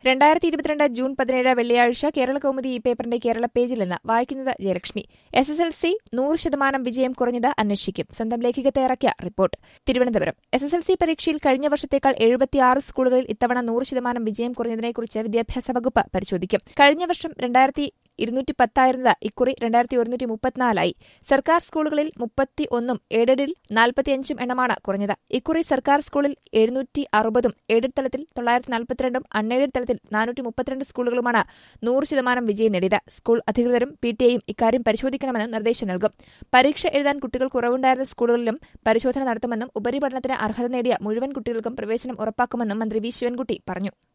രണ്ടായിരത്തി ഇരുപത്തിരണ്ട് ജൂൺ പതിനേഴ് വെള്ളിയാഴ്ച കേരള കൗമുദി ഈ പേപ്പറിന്റെ കേരള പേജിൽ നിന്ന് വായിക്കുന്നത് Jayalakshmi S S L C നൂറ് ശതമാനം വിജയം കുറഞ്ഞത് അന്വേഷിക്കും സ്വന്തം ലേഖിക തയ്യാറാക്കിയ report Thiruvananthapuram S S L C പരീക്ഷയിൽ കഴിഞ്ഞ വർഷത്തേക്കാൾ എഴുപത്തിയാറ് സ്കൂളുകളിൽ ഇത്തവണ നൂറ് ശതമാനം വിജയം കുറഞ്ഞതിനെക്കുറിച്ച് വിദ്യാഭ്യാസ വകുപ്പ് പരിശോധിക്കും കഴിഞ്ഞ വർഷം രണ്ടായിരത്തി ഇരുന്നൂറ്റി പത്തായിരുന്നത് ഇക്കുറി രണ്ടായിരത്തി ഒരുന്നൂറ്റി മുപ്പത്തിനാലായി സർക്കാർ സ്കൂളുകളിൽ മുപ്പത്തി ഒന്നും എയ്ഡഡിൽ നാൽപ്പത്തിയഞ്ചും എണ്ണമാണ് കുറഞ്ഞത് ഇക്കുറി സർക്കാർ സ്കൂളിൽ എഴുന്നൂറ്റി അറുപതും എയ്ഡഡ് തലത്തിൽ തൊള്ളായിരത്തി നാൽപ്പത്തിരണ്ടും അൺഎയ്ഡഡ് തലത്തിൽ നാനൂറ്റി മുപ്പത്തിരണ്ട് സ്കൂളുകളുമാണ് നൂറ് ശതമാനം വിജയം നേടിയത് സ്കൂൾ അധികൃതരും പി ടി എയും ഇക്കാര്യം പരിശോധിക്കണമെന്നും നിർദ്ദേശം നൽകും പരീക്ഷ എഴുതാൻ കുട്ടികൾ കുറവുണ്ടായിരുന്ന സ്കൂളുകളിലും പരിശോധന നടത്തുമെന്നും ഉപരിപഠനത്തിന് അർഹത നേടിയ മുഴുവൻ കുട്ടികൾക്കും പ്രവേശനം ഉറപ്പാക്കുമെന്നും മന്ത്രി വി ശിവൻകുട്ടി പറഞ്ഞു